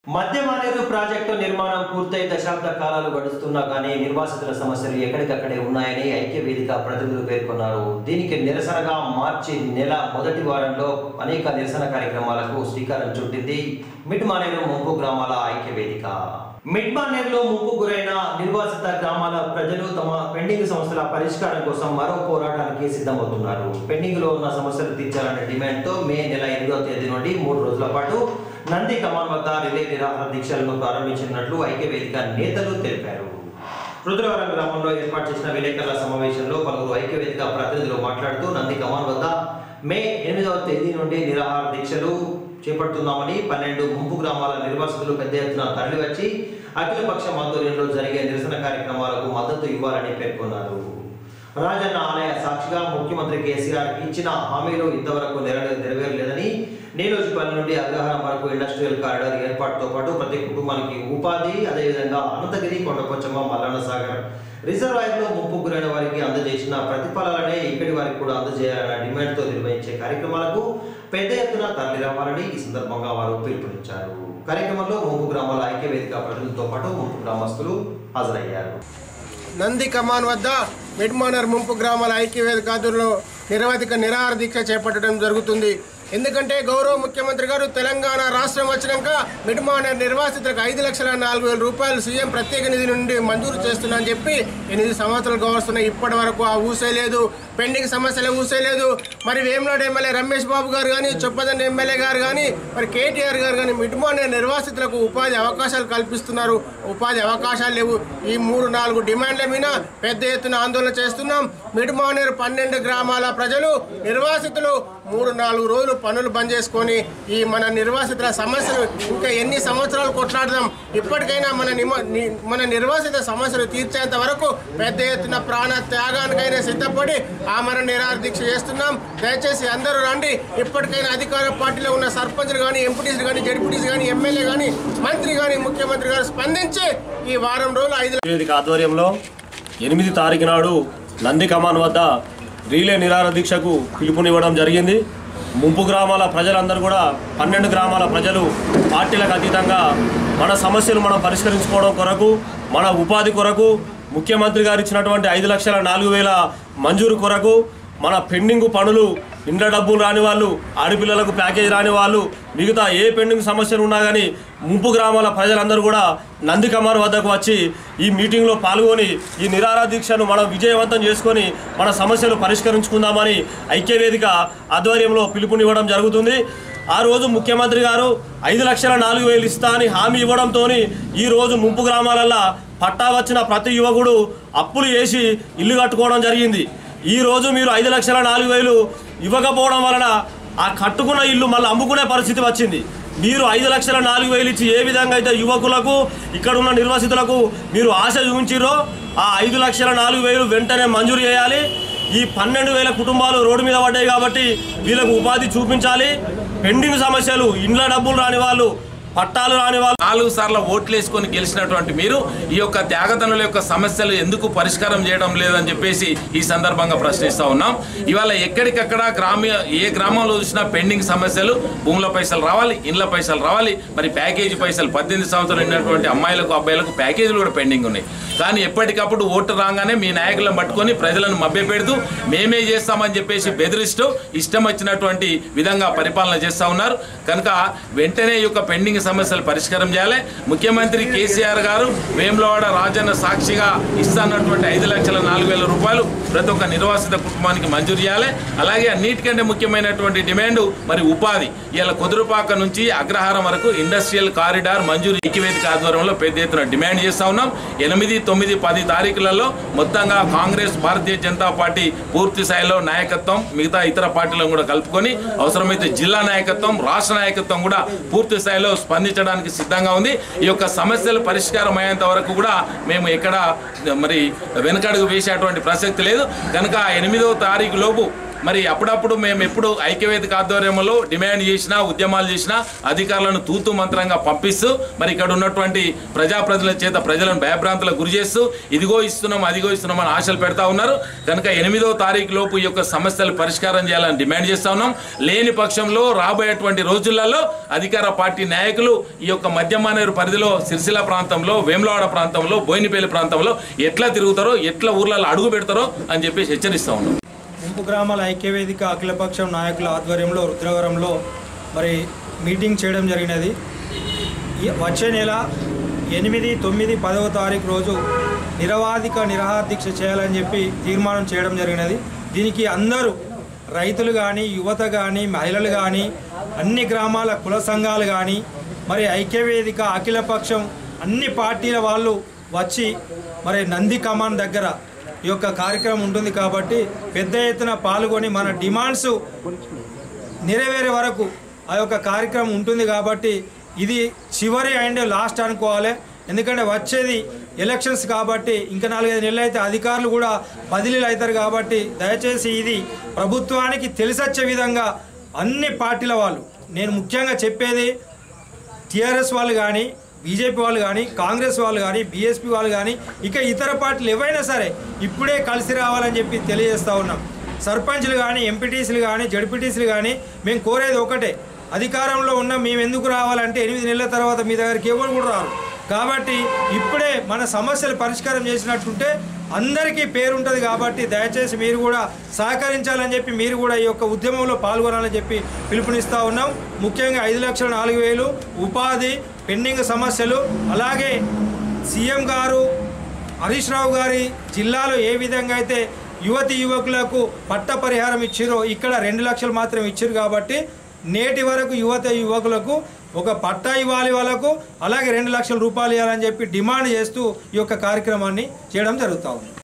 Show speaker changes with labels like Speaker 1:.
Speaker 1: మధ్య మానేరు ప్రాజెక్టు నిర్మాణం పూర్తయి దశాబ్ద కాలాలు గడుస్తున్నా కానీ నిర్వాసితుల సమస్యలు ఎక్కడికక్కడే ఉన్నాయని ఐక్య వేదిక ప్రతినిధులు పేర్కొన్నారు దీనికి నిరసనగా మార్చి నెల మొదటి వారంలో అనేక నిరసన కార్యక్రమాలకు శ్రీకారం చుట్టింది మిడ్ మానేరు ముంపు గ్రామాల ఐక్య వేదిక మిడ్ మానేరులో ముంపు గురైన నిర్వాసిత గ్రామాల ప్రజలు తమ పెండింగ్ సమస్యల పరిష్కారం కోసం మరో పోరాటానికి సిద్ధమవుతున్నారు పెండింగ్ లో ఉన్న సమస్యలు తీర్చాలనే డిమాండ్ తో మే నెల ఎనిమిదవ తేదీ నుండి మూడు రోజుల పాటు నంది కమాన్ వద్ద రిలే నిరాహార దీక్షలను ప్రారంభించినట్లు ఐక్య వేదిక నేతలు తెలిపారు రుద్రవరం గ్రామంలో ఏర్పాటు చేసిన విలేకరుల సమావేశంలో పలువురు ఐక్య వేదిక ప్రతినిధులు మాట్లాడుతూ నంది కమాన్ వద్ద మే ఎనిమిదవ తేదీ నుండి నిరాహార దీక్షలు చేపడుతున్నామని పన్నెండు ముంపు గ్రామాల నిర్వాసితులు పెద్ద ఎత్తున తరలివచ్చి అఖిలపక్ష ఆధ్వర్యంలో జరిగే నిరసన కార్యక్రమాలకు మద్దతు ఇవ్వాలని పేర్కొన్నారు రాజన్న ఆలయ సాక్షిగా ముఖ్యమంత్రి కేసీఆర్ ఇచ్చిన హామీలు ఇంతవరకు నెరవే నెరవేరలేదని నీలోజిపల్లి నుండి అగ్రహారం వరకు ఇండస్ట్రియల్ కారిడార్ ఏర్పాటుతో పాటు ప్రతి కుటుంబానికి ఉపాధి అదేవిధంగా అనంతగిరి కొండకొచ్చమ్మ మల్లన్న సాగర్ రిజర్వాయర్లో ముప్పు గురైన వారికి అందజేసిన ప్రతిఫలాలనే ఇక్కడి వారికి కూడా అందజేయాలన్న డిమాండ్తో నిర్వహించే కార్యక్రమాలకు పెద్ద ఎత్తున తరలిరావాలని ఈ సందర్భంగా వారు పిలుపునిచ్చారు కార్యక్రమంలో ముంపు గ్రామాల ఐక్య వేదిక ప్రజలతో పాటు ముంపు గ్రామస్తులు హాజరయ్యారు
Speaker 2: నంది కమాన్ వద్ద మిడ్మానర్ ముంపు గ్రామాల ఐక్యవేదిక ఆధ్వర్యంలో నిరవధిక నిరాహార దీక్ష చేపట్టడం జరుగుతుంది ఎందుకంటే గౌరవ ముఖ్యమంత్రి గారు తెలంగాణ రాష్ట్రం వచ్చినాక మిడ్మానర్ నిర్వాసితులకు ఐదు లక్షల నాలుగు వేల రూపాయలు సీఎం ప్రత్యేక నిధి నుండి మంజూరు చేస్తున్నా అని చెప్పి ఎనిమిది సంవత్సరాలు కావస్తున్నాయి ఇప్పటి వరకు ఆ ఊసే లేదు పెండింగ్ సమస్యలు ఊసే లేదు మరి వేమనాడు ఎమ్మెల్యే రమేష్ బాబు గారు కానీ చొప్పదండి ఎమ్మెల్యే గారు కానీ మరి కేటీఆర్ గారు కానీ మిడ్మానర్ నిర్వాసితులకు ఉపాధి అవకాశాలు కల్పిస్తున్నారు ఉపాధి అవకాశాలు లేవు ఈ మూడు నాలుగు డిమాండ్ల మీద పెద్ద ఎత్తున ఆందోళన చేస్తున్నాం మిడ్మానేరు పన్నెండు గ్రామాల ప్రజలు నిర్వాసితులు మూడు నాలుగు రోజులు పనులు బంద్ చేసుకొని ఈ మన నిర్వాసితుల సమస్యలు ఇంకా ఎన్ని సంవత్సరాలు కొట్లాడదాం ఇప్పటికైనా మన నిమ- ని- మన నిర్వాసిత సమస్యలు తీర్చేంత వరకు పెద్ద ఎత్తున ప్రాణ త్యాగానికైనా సిద్ధపడి ఆమరణ నిరాహార దీక్ష చేస్తున్నాం దయచేసి అందరూ రండి ఇప్పటికైనా అధికార పార్టీలో ఉన్న సర్పంచ్లు కానీ ఎంపీటీసీ కానీ జడ్పీటీసీ కానీ ఎమ్మెల్యే కానీ మంత్రి కానీ ముఖ్యమంత్రి గారు స్పందించి ఈ వారం రోజులు ఐదు
Speaker 3: వేదిక ఆధ్వర్యంలో ఎనిమిది తారీఖు నాడు నంది కమాన్ వద్ద రీలే నిరాహార దీక్షకు పిలుపునివ్వడం జరిగింది ముంపు గ్రామాల ప్రజలందరూ కూడా పన్నెండు గ్రామాల ప్రజలు పార్టీలకు అతీతంగా మన సమస్యలు మనం పరిష్కరించుకోవడం కొరకు మన ఉపాధి కొరకు ముఖ్యమంత్రి గారు ఇచ్చినటువంటి ఐదు లక్షల నాలుగు వేల మంజూరు కొరకు మన పెండింగ్ పనులు ఇండ్ల డబ్బులు రాని వాళ్ళు ఆడపిల్లలకు ప్యాకేజ్ రాని వాళ్ళు మిగతా ఏ పెండింగ్ సమస్యలు ఉన్నా కానీ ముంపు గ్రామాల ప్రజలందరూ కూడా నందికమార్ వద్దకు వచ్చి ఈ మీటింగ్లో పాల్గొని ఈ నిరాహార దీక్షను మనం విజయవంతం చేసుకొని మన సమస్యలు పరిష్కరించుకుందామని ఐక్యవేదిక ఆధ్వర్యంలో పిలుపునివ్వడం జరుగుతుంది ఆ రోజు ముఖ్యమంత్రి గారు ఐదు లక్షల నాలుగు వేలు ఇస్తా అని హామీ ఇవ్వడంతో ఈ రోజు ముంపు గ్రామాలల్లో పట్టా వచ్చిన ప్రతి యువకుడు అప్పులు చేసి ఇల్లు కట్టుకోవడం జరిగింది ఈ రోజు మీరు ఐదు లక్షల నాలుగు వేలు ఇవ్వకపోవడం వలన ఆ కట్టుకున్న ఇల్లు మళ్ళీ అమ్ముకునే పరిస్థితి వచ్చింది మీరు ఐదు లక్షల నాలుగు వేలు ఇచ్చి ఏ విధంగా అయితే యువకులకు ఇక్కడ ఉన్న నిర్వాసితులకు మీరు ఆశ చూపించిరో ఆ ఐదు లక్షల నాలుగు వేలు వెంటనే మంజూరు చేయాలి ఈ పన్నెండు వేల కుటుంబాలు రోడ్డు మీద పడ్డాయి కాబట్టి వీళ్ళకు ఉపాధి చూపించాలి పెండింగ్ సమస్యలు ఇండ్ల డబ్బులు రాని వాళ్ళు పట్టాలు రాని వాళ్ళు
Speaker 4: నాలుగు సార్లు ఓట్లు వేసుకొని గెలిచినటువంటి మీరు ఈ యొక్క త్యాగతనుల యొక్క సమస్యలు ఎందుకు పరిష్కారం చేయడం లేదని చెప్పేసి ఈ సందర్భంగా ప్రశ్నిస్తా ఉన్నాం ఇవాళ ఎక్కడికక్కడ గ్రామీణ ఏ గ్రామంలో చూసినా పెండింగ్ సమస్యలు భూముల పైసలు రావాలి ఇండ్ల పైసలు రావాలి మరి ప్యాకేజీ పైసలు పద్దెనిమిది సంవత్సరాలు ఉన్నటువంటి అమ్మాయిలకు అబ్బాయిలకు ప్యాకేజీలు కూడా పెండింగ్ ఉన్నాయి కానీ ఎప్పటికప్పుడు ఓటు రాగానే మీ నాయకులను పట్టుకొని ప్రజలను మభ్యపెడుతూ మేమే చేస్తామని చెప్పేసి బెదిరిస్తూ ఇష్టం వచ్చినటువంటి విధంగా పరిపాలన చేస్తూ ఉన్నారు కనుక వెంటనే ఈ యొక్క పెండింగ్ సమస్యలు పరిష్కారం చేయాలి ముఖ్యమంత్రి కేసీఆర్ గారు వేములవాడ రాజన్న సాక్షిగా ఇస్తానటువంటి ఐదు లక్షల నాలుగు వేల రూపాయలు ప్రతి ఒక్క నిర్వాసిత కుటుంబానికి మంజూరు చేయాలి అలాగే అన్నిటికంటే ముఖ్యమైనటువంటి డిమాండ్ మరి ఉపాధి ఇలా కుదురుపాక నుంచి అగ్రహారం వరకు ఇండస్ట్రియల్ కారిడార్ మంజూరు ఐక్యవేదిక ఆధ్వర్యంలో పెద్ద ఎత్తున డిమాండ్ చేస్తా ఉన్నాం ఎనిమిది తొమ్మిది పది తారీఖులలో మొత్తంగా కాంగ్రెస్ భారతీయ జనతా పార్టీ పూర్తి స్థాయిలో నాయకత్వం మిగతా ఇతర పార్టీలను కూడా కలుపుకొని అవసరమైతే జిల్లా నాయకత్వం రాష్ట్ర నాయకత్వం కూడా పూర్తి స్థాయిలో స్పందించడానికి సిద్ధంగా ఉంది ఈ యొక్క సమస్యలు పరిష్కారం అయ్యేంత వరకు కూడా మేము ఎక్కడ మరి వెనకడుగు వేసేటువంటి ప్రసక్తి లేదు కనుక ఎనిమిదవ తారీఖు లోపు మరి అప్పుడప్పుడు మేము ఎప్పుడు ఐక్యవేదిక ఆధ్వర్యంలో డిమాండ్ చేసినా ఉద్యమాలు చేసినా అధికారులను తూతు మంత్రంగా పంపిస్తూ మరి ఇక్కడ ఉన్నటువంటి ప్రజాప్రతినిధుల చేత ప్రజలను భయభ్రాంతులకు గురి చేస్తూ ఇదిగో ఇస్తున్నాం అదిగో ఇస్తున్నాం అని ఆశలు పెడతా ఉన్నారు కనుక ఎనిమిదో తారీఖు లోపు ఈ యొక్క సమస్యలు పరిష్కారం చేయాలని డిమాండ్ చేస్తా ఉన్నాం లేని పక్షంలో రాబోయేటువంటి రోజులలో అధికార పార్టీ నాయకులు ఈ యొక్క మధ్యమానేరు పరిధిలో సిరిసిల్ల ప్రాంతంలో వేములవాడ ప్రాంతంలో బోయినపల్లి ప్రాంతంలో ఎట్లా తిరుగుతారో ఎట్లా ఊర్లలో అడుగు పెడతారో అని చెప్పేసి హెచ్చరిస్తా ఉన్నాం
Speaker 5: ముంపు గ్రామాల ఐక్యవేదిక అఖిలపక్షం నాయకుల ఆధ్వర్యంలో రుద్రవరంలో మరి మీటింగ్ చేయడం జరిగినది ఈ వచ్చే నెల ఎనిమిది తొమ్మిది పదవ తారీఖు రోజు నిరవాధిక నిరాహార దీక్ష చేయాలని చెప్పి తీర్మానం చేయడం జరిగినది దీనికి అందరూ రైతులు కానీ యువత కానీ మహిళలు కానీ అన్ని గ్రామాల కుల సంఘాలు కానీ మరి ఐక్యవేదిక అఖిలపక్షం అన్ని పార్టీల వాళ్ళు వచ్చి మరి నంది కమాన్ దగ్గర ఈ యొక్క కార్యక్రమం ఉంటుంది కాబట్టి పెద్ద ఎత్తున పాల్గొని మన డిమాండ్స్ నెరవేరే వరకు ఆ యొక్క కార్యక్రమం ఉంటుంది కాబట్టి ఇది చివరి అండ్ లాస్ట్ అనుకోవాలి ఎందుకంటే వచ్చేది ఎలక్షన్స్ కాబట్టి ఇంకా నాలుగైదు నెలలు అయితే అధికారులు కూడా బదిలీలు అవుతారు కాబట్టి దయచేసి ఇది ప్రభుత్వానికి తెలిసొచ్చే విధంగా అన్ని పార్టీల వాళ్ళు నేను ముఖ్యంగా చెప్పేది టీఆర్ఎస్ వాళ్ళు కానీ బీజేపీ వాళ్ళు కానీ కాంగ్రెస్ వాళ్ళు కానీ బీఎస్పీ వాళ్ళు కానీ ఇక ఇతర పార్టీలు ఏవైనా సరే ఇప్పుడే కలిసి రావాలని చెప్పి తెలియజేస్తా ఉన్నాం సర్పంచ్లు కానీ ఎంపీటీసీలు కానీ జడ్పీటీసీలు కానీ మేము కోరేది ఒకటే అధికారంలో ఉన్న మేము ఎందుకు రావాలంటే ఎనిమిది నెలల తర్వాత మీ దగ్గరికి ఎవరు కూడా రారు కాబట్టి ఇప్పుడే మన సమస్యలు పరిష్కారం చేసినట్టుంటే అందరికీ పేరు ఉంటుంది కాబట్టి దయచేసి మీరు కూడా సహకరించాలని చెప్పి మీరు కూడా ఈ యొక్క ఉద్యమంలో పాల్గొనాలని చెప్పి పిలుపునిస్తూ ఉన్నాం ముఖ్యంగా ఐదు లక్షల నాలుగు వేలు ఉపాధి పెండింగ్ సమస్యలు అలాగే సీఎం గారు హరీష్ రావు గారి జిల్లాలో ఏ విధంగా అయితే యువతి యువకులకు పట్ట పరిహారం ఇచ్చిరో ఇక్కడ రెండు లక్షలు మాత్రం ఇచ్చారు కాబట్టి నేటి వరకు యువత యువకులకు ఒక పట్టా ఇవ్వాలి వాళ్ళకు అలాగే రెండు లక్షల రూపాయలు ఇవ్వాలని చెప్పి డిమాండ్ చేస్తూ ఈ యొక్క కార్యక్రమాన్ని చేయడం జరుగుతూ ఉంది